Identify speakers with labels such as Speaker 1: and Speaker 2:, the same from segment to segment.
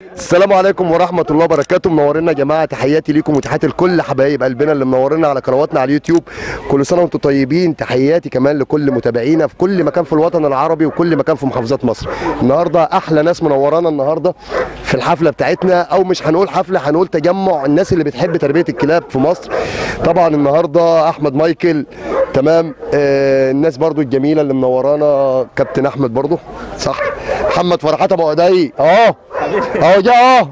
Speaker 1: السلام عليكم ورحمة الله وبركاته منورينا يا جماعة تحياتي ليكم وتحياتي لكل حبايب قلبنا اللي منورينا على قنواتنا على اليوتيوب كل سنة وانتم طيبين تحياتي كمان لكل متابعينا في كل مكان في الوطن العربي وكل مكان في محافظات مصر النهاردة أحلى ناس منورانا النهاردة في الحفلة بتاعتنا أو مش هنقول حفلة هنقول تجمع الناس اللي بتحب تربية الكلاب في مصر طبعا النهاردة أحمد مايكل تمام آه الناس برضو الجميلة اللي منورانا كابتن أحمد برضو صح محمد فرحات أبو عدي أهو اهو جه اهو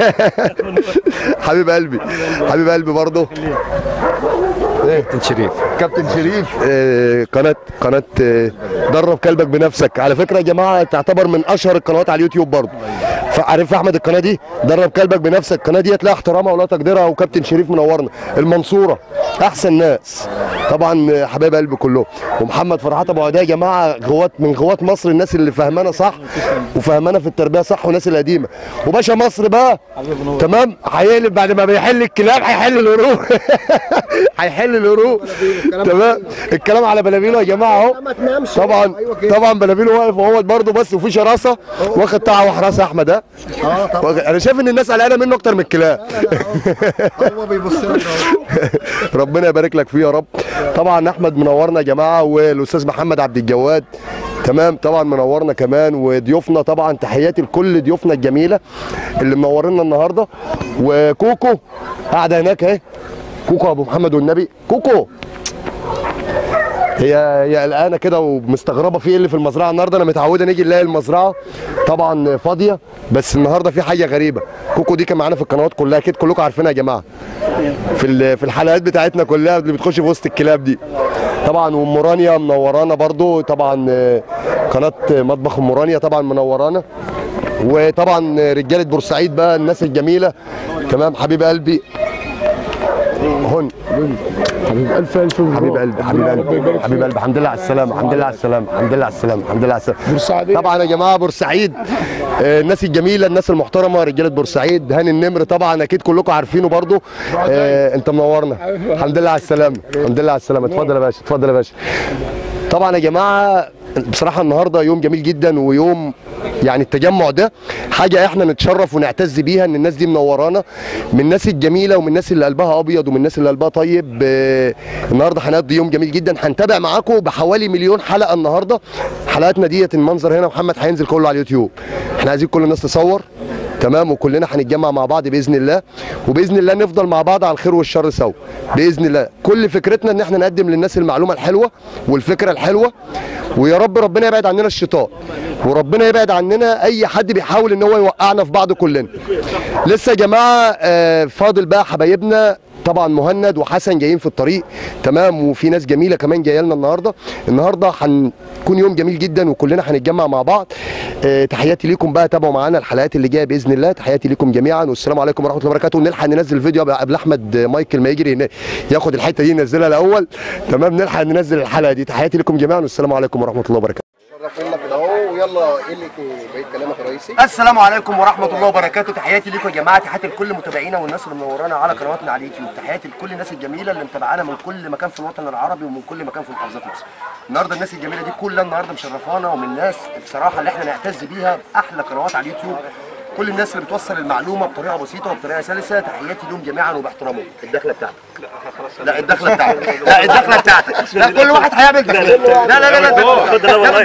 Speaker 1: حبيب قلبي حبيب قلبي برضه
Speaker 2: كابتن شريف
Speaker 1: كابتن شريف آه، قناه قناه آه، درب كلبك بنفسك على فكره يا جماعه تعتبر من اشهر القنوات على اليوتيوب برضه فعارف احمد القناه دي درب كلبك بنفسك القناه دي لها احترامها ولا تقديرها وكابتن شريف منورنا المنصوره احسن ناس طبعا آه، حبايب قلبي كلهم ومحمد فرحات ابو عدي يا جماعه غوات من غوات مصر الناس اللي فهمانه صح وفهمانه في التربيه صح والناس القديمه وباشا مصر بقى تمام هيقلب بعد ما بيحل الكلاب هيحل القروق هيحل القروق تمام الكلام على بلابيلو يا جماعه اهو طبعا طبعا بلابيلو واقف اهو برضه بس وفي شراسه واخد طاعه وحراسه احمد ها واخد- انا شايف ان الناس قلقانه منه اكتر من الكلاب
Speaker 2: هو بيبص لك
Speaker 1: ربنا يبارك لك فيه يا رب طبعا احمد منورنا يا جماعه والاستاذ محمد عبد الجواد تمام طبعا منورنا كمان وضيوفنا طبعا تحياتي لكل ضيوفنا الجميله اللي منورنا النهارده وكوكو قاعده هناك اهي كوكو ابو محمد والنبي كوكو هي هي قلقانه كده ومستغربه في ايه اللي في المزرعه النهارده انا متعوده نيجي نلاقي المزرعه طبعا فاضيه بس النهارده في حاجه غريبه كوكو دي كان معانا في القنوات كلها اكيد كلكم عارفينها يا جماعه في ال- في الحلقات بتاعتنا كلها اللي بتخش في وسط الكلاب دي طبعا وام رانيا منورانا برضو طبعا آه، قناه مطبخ ام رانيا طبعا منورانا وطبعا رجاله بورسعيد بقى الناس الجميله تمام حبيب قلبي هون
Speaker 2: حبيب الف الف مبروك.
Speaker 1: حبيب قلبي حبيب قلبي حبيب قلبي الحمد لله على السلامه الحمد لله على السلامه الحمد لله على السلامه الحمد لله على السلامه
Speaker 2: بورسعيدية.
Speaker 1: طبعا يا جماعه بورسعيد آه، الناس الجميله الناس المحترمه رجاله بورسعيد هاني النمر طبعا اكيد كلكم عارفينه برضو آه، انت منورنا الحمد لله على السلامه الحمد لله على السلامه اتفضل يا باشا اتفضل يا باشا طبعا يا جماعه بصراحه النهارده يوم جميل جدا ويوم يعني التجمع ده حاجه احنا نتشرف ونعتز بيها ان الناس دي منورانا من الناس الجميله ومن الناس اللي قلبها ابيض ومن الناس اللي قلبها طيب آه، النهارده هنقضي يوم جميل جدا هنتابع معاكم بحوالي مليون حلقه النهارده حلقاتنا ديت المنظر هنا محمد هينزل كله على اليوتيوب احنا عايزين كل الناس تصور تمام وكلنا هنتجمع مع بعض باذن الله وباذن الله نفضل مع بعض على الخير والشر سوا باذن الله كل فكرتنا ان احنا نقدم للناس المعلومه الحلوه والفكره الحلوه ويا رب ربنا يبعد عننا الشيطان وربنا يبعد عننا اي حد بيحاول ان هو يوقعنا في بعض كلنا لسه يا جماعه آه، فاضل بقى حبايبنا طبعا مهند وحسن جايين في الطريق تمام وفي ناس جميله كمان جايه لنا النهارده النهارده هنكون يوم جميل جدا وكلنا هنتجمع مع بعض آه، تحياتي ليكم بقى تابعوا معانا الحلقات اللي جايه باذن الله تحياتي ليكم جميعا والسلام عليكم ورحمه الله وبركاته ونلحق ننزل فيديو بقى قبل احمد مايكل ما يجري هنا ياخد الحته دي ينزلها الاول تمام نلحق ننزل الحلقه دي تحياتي ليكم جميعا والسلام عليكم ورحمه الله وبركاته
Speaker 2: شرفنا كده اهو ويلا ايه اللي بقيت كلامك الرئيسي
Speaker 1: السلام عليكم ورحمه الله وبركاته تحياتي لكم يا جماعه تحياتي لكل متابعينا والناس اللي منورانا على قنواتنا على اليوتيوب تحياتي لكل الناس الجميله اللي متابعانا من كل مكان في الوطن العربي ومن كل مكان في محافظات مصر النهارده الناس الجميله دي كلها النهارده مشرفانا ومن الناس بصراحه اللي احنا نعتز بيها باحلى قنوات على اليوتيوب كل الناس اللي بتوصل المعلومه بطريقه بسيطه وبطريقه سلسه تحياتي لهم جميعا وباحترامهم الدخله بتاعتك لا الدخله بتاعتك لا الدخله بتاعتك لا كل واحد هيعمل دخله لا لا لا لا
Speaker 3: خد ده والله.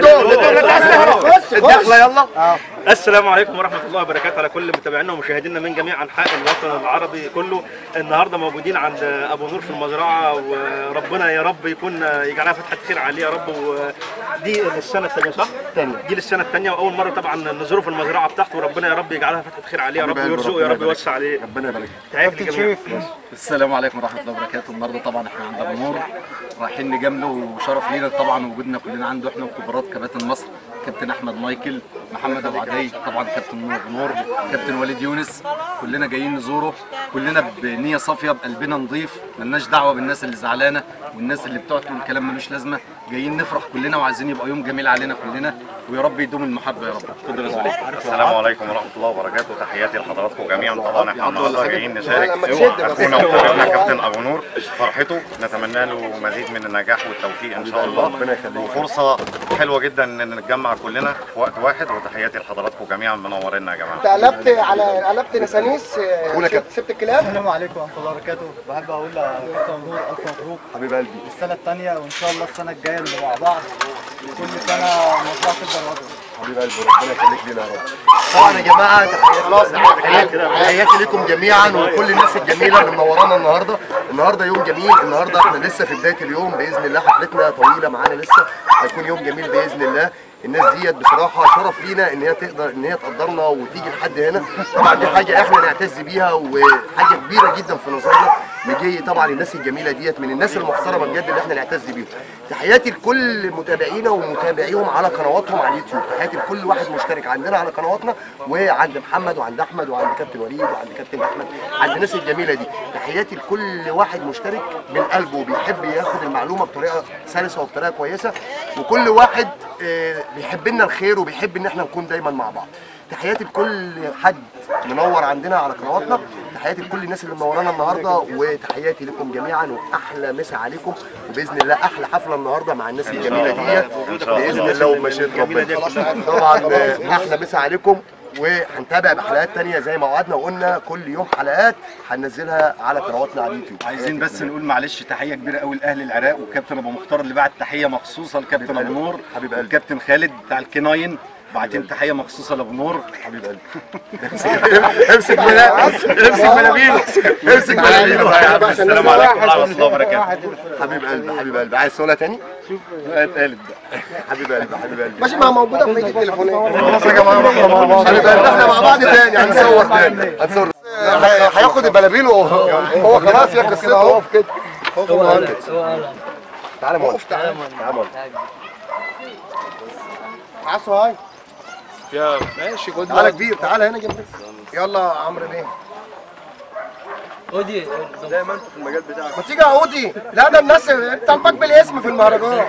Speaker 1: الدخله يلا
Speaker 3: السلام عليكم ورحمة الله وبركاته على كل متابعينا ومشاهدينا من جميع أنحاء الوطن العربي كله النهارده موجودين عند أبو نور في المزرعة وربنا يا رب يكون يجعلها فتحة خير عليه يا رب ودي السنة الثانية صح؟
Speaker 1: تانية.
Speaker 3: دي السنة الثانية وأول مرة طبعا نزوره في المزرعة بتاعته وربنا يا رب يجعلها فتحة خير عليه يا رب ويرزقه يا رب يوسع عليه
Speaker 1: ربنا يبارك
Speaker 3: تحياتي للجميع
Speaker 4: السلام عليكم ورحمه الله وبركاته النهارده طبعا احنا عند ابو نور رايحين نجامله وشرف لينا طبعا وجودنا كلنا عنده احنا وكبارات كباتن مصر كابتن احمد مايكل محمد ابو عدي طبعا كابتن نور نور كابتن وليد يونس كلنا جايين نزوره كلنا بنيه صافيه بقلبنا نضيف ملناش دعوه بالناس اللي زعلانه والناس اللي بتقعد تقول كلام ملوش لازمه جايين نفرح كلنا وعايزين يبقى يوم جميل علينا كلنا ويا رب يدوم المحبه يا رب اتفضل يا زميلي
Speaker 5: السلام عليكم ورحمه الله وبركاته تحياتي لحضراتكم جميعا طبعا احنا النهارده جايين نشارك
Speaker 2: لما تشد بس.
Speaker 5: اخونا وحبيبنا كابتن ابو نور فرحته نتمنى له مزيد من النجاح والتوفيق ان شاء الله وفرصه حلوه جدا ان نتجمع كلنا في وقت واحد وتحياتي لحضراتكم جميعا منورينا يا جماعه
Speaker 2: انت قلبت على قلبت نسانيس
Speaker 1: قول يا كابتن.
Speaker 2: سبت الكلاب
Speaker 6: السلام عليكم ورحمه الله وبركاته بحب اقول لكابتن نور الف مبروك
Speaker 1: حبيب قلبي
Speaker 6: السنه الثانيه وان شاء الله السنه الجايه اللي مع بعض كل سنه مزرعه تفضل وطن
Speaker 1: حبيب قلبي ربنا يخليك لينا يا رب طبعا يا جماعه تحياتي تحياتي لكم جميعا وكل الناس الجميله اللي منورانا النهارده النهارده يوم جميل النهارده احنا لسه في بدايه اليوم باذن الله حفلتنا طويله معانا لسه هيكون يوم جميل باذن الله الناس ديت بصراحه شرف لينا ان هي تقدر ان هي تقدرنا وتيجي لحد هنا طبعا دي حاجه احنا نعتز بيها وحاجه كبيره جدا في نظرنا نجي طبعا الناس الجميله ديت من الناس المحترمه بجد اللي احنا نعتز بيهم تحياتي لكل متابعينا ومتابعيهم على قنواتهم على اليوتيوب تحياتي لكل واحد مشترك عندنا على قنواتنا وعند محمد وعند احمد وعند كابتن وليد وعند كابتن احمد عند الناس الجميله دي تحياتي لكل واحد مشترك من قلبه وبيحب ياخد المعلومه بطريقه سلسه وبطريقه كويسه وكل واحد آه، بيحب لنا الخير وبيحب ان احنا نكون دايما مع بعض تحياتي لكل حد منور عندنا على قنواتنا تحياتي لكل الناس اللي منورانا النهارده وتحياتي لكم جميعا واحلى مسا عليكم وباذن الله احلى حفله النهارده مع الناس الجميله ديت باذن الله ومشيئه ربنا طبعا آه، احلى مسا عليكم وهنتابع بحلقات تانية زي ما وعدنا وقلنا كل يوم حلقات هننزلها على قنواتنا على اليوتيوب
Speaker 4: عايزين بس نقول معلش تحيه كبيره قوي لاهل العراق وكابتن ابو مختار اللي بعت تحيه مخصوصه لكابتن ابو نور
Speaker 1: حبيب قلبي.
Speaker 4: والكابتن خالد بتاع الكناين بعتين تحيه مخصوصه لابو نور
Speaker 1: حبيب قلبي امسك ملا- امسك منابيل امسك منابيل
Speaker 5: السلام عليكم ورحمه الله وبركاته
Speaker 1: حبيب قلبي حبيب قلبي عايز تقولها تاني؟
Speaker 4: اتقالت بقى
Speaker 1: حبيب قلبي حبيب قلبي
Speaker 2: ماشي ما موجوده في بيت التليفونيه
Speaker 1: خلاص يا جماعه حبيب قلبي احنا مع بعض تاني هنصور تاني هنصور هياخد البلابيل وهو هو خلاص هي قصته هو في كده تعالى مول تعالى مول
Speaker 2: عصو هاي
Speaker 7: يا ماشي خد
Speaker 2: تعالى كبير تعالى هنا جنبك يلا يا عمرو بيه
Speaker 6: ودي
Speaker 2: ما تيجي يا عودي لا ده الناس طالبك بالاسم في المهرجان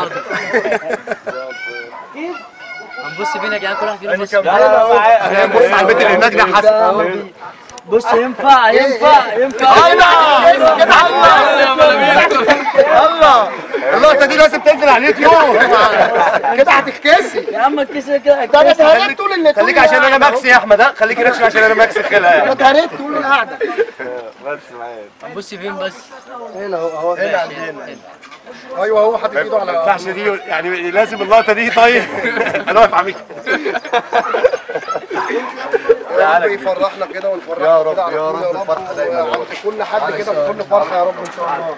Speaker 8: هنبص فينا يا جدعان كل واحد فينا بص
Speaker 1: بص على البيت اللي هناك ده حسن
Speaker 8: بص ينفع ينفع ينفع
Speaker 2: كده
Speaker 1: الله اللقطه دي لازم تنزل على اليوتيوب
Speaker 2: كده هتتكسي
Speaker 8: يا عم الكيس كده
Speaker 2: ده انا اتهريت طول النت
Speaker 1: خليك عشان انا ماكسي يا احمد ها خليك رخش عشان انا ماكسي خلها
Speaker 2: انا اتهريت طول القعده
Speaker 8: هنبص فين بس
Speaker 2: هنا اهو اهو هنا عندنا ايوه هو حاطط ايده على
Speaker 1: ينفعش دي يعني لازم اللقطه دي طيب انا واقف عميك
Speaker 2: يا رب يفرحنا كده ونفرحنا
Speaker 1: يا رب،
Speaker 2: كده على
Speaker 1: يا
Speaker 2: طول
Speaker 1: رب الفرحة دايما.
Speaker 2: وعند كل حد كده بكل فرحه يا رب ان شاء الله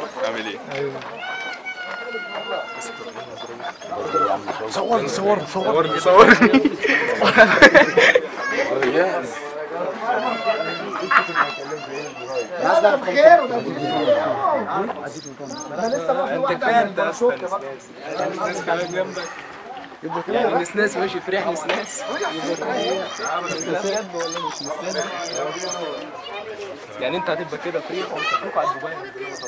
Speaker 2: الناس ده بخير وده بخير انا لسه بقى في واحده من الباراشوت بقى
Speaker 7: نسناس ماشي فريح نسناس يعني انت هتبقى كده فريح ومش هتروح على دبي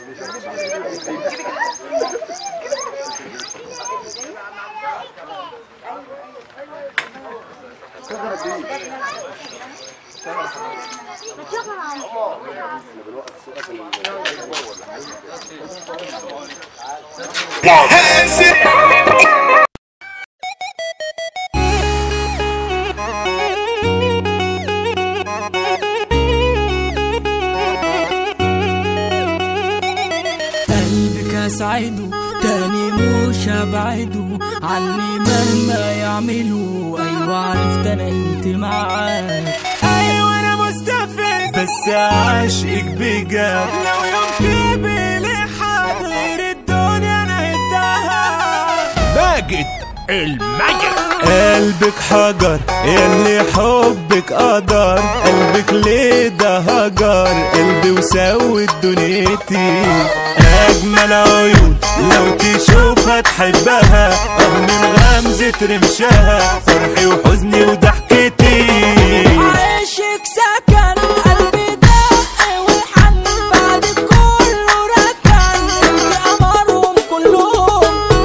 Speaker 9: قلبك اسعده تاني مش هبعده عني مهما يعملوا ايوه عرفت انا انت معاك ايوه انا مستفز بس عاشقك بجد لو يوم تقبلي حد غير الدنيا انا هداها
Speaker 10: ماجد المجد قلبك حجر يلي حبك قدر قلبك ليه ده هجر قلبي وسوت دنيتي اجمل عيون لو تشوفها تحبها اه من غمزة رمشها فرحي وحزني وضحكتي
Speaker 9: عايشك سكن قلبي دق وحن بعد كله ركن انت قمرهم كلهم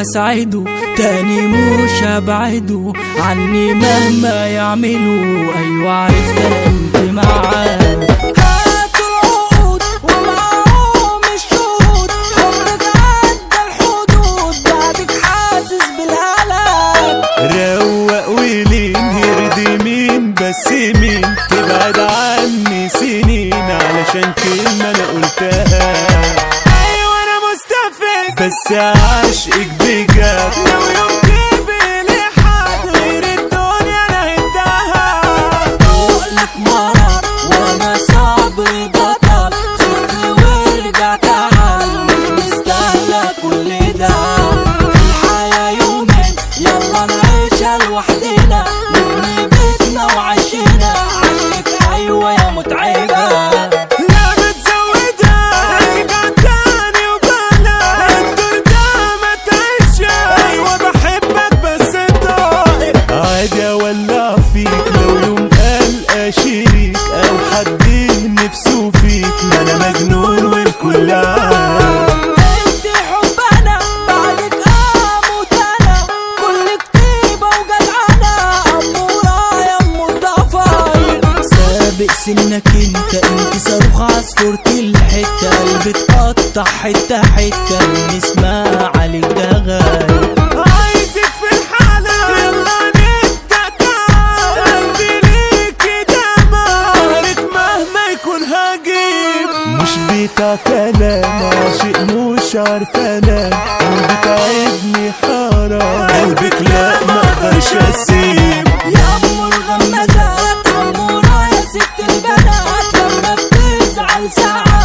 Speaker 9: اسعده تاني مش هبعده عني مهما يعملوا ايوه عرفت انا قلت معاه هاتوا العقود ومعاهم الشهود حبك عدى الحدود بعدك حاسس بالهلاك
Speaker 10: روق ولين يرضي مين بس مين تبعد عني سنين علشان كلمة انا قلتها ايوه انا مستفز بس عاشقك بجد لو يوم تقبلي حد غير الدنيا انا هداها
Speaker 9: لك مرض وانا صبري بطل خفني وارجع تعال مش مستاهلة كل ده الحياة يومين يلا نعيشها لوحدنا نبني بيتنا وعشنا عشقك ايوه يا متعبة
Speaker 10: لا بتزودها ارجع تاني وبلا الدور ده ما تعيشها ايوه بحبك بس طايق عادي اولع فيك لو يوم قال اشيك او حد نفسه فيك ما انا مجنون والكل عارف
Speaker 9: انت حبنا بعدك اموت انا كل كتيبه وجدعنه اموره يا ام الضفاير سابق سنك انت انت صاروخ عصفورة الحته قلبي اتقطع حته حته نسمع عليك ده غالي
Speaker 10: عايزك في الحالة يلا نبدأ تعال قلبي ليكي دمارك مهما يكون هجيب مش بتاع كلام عاشق مش عارف انام قلبي تعبني حرام قلبك لا ما اقدرش اسيب
Speaker 9: يا ام الغمازات اموره يا ست البنات لما بتزعل ساعات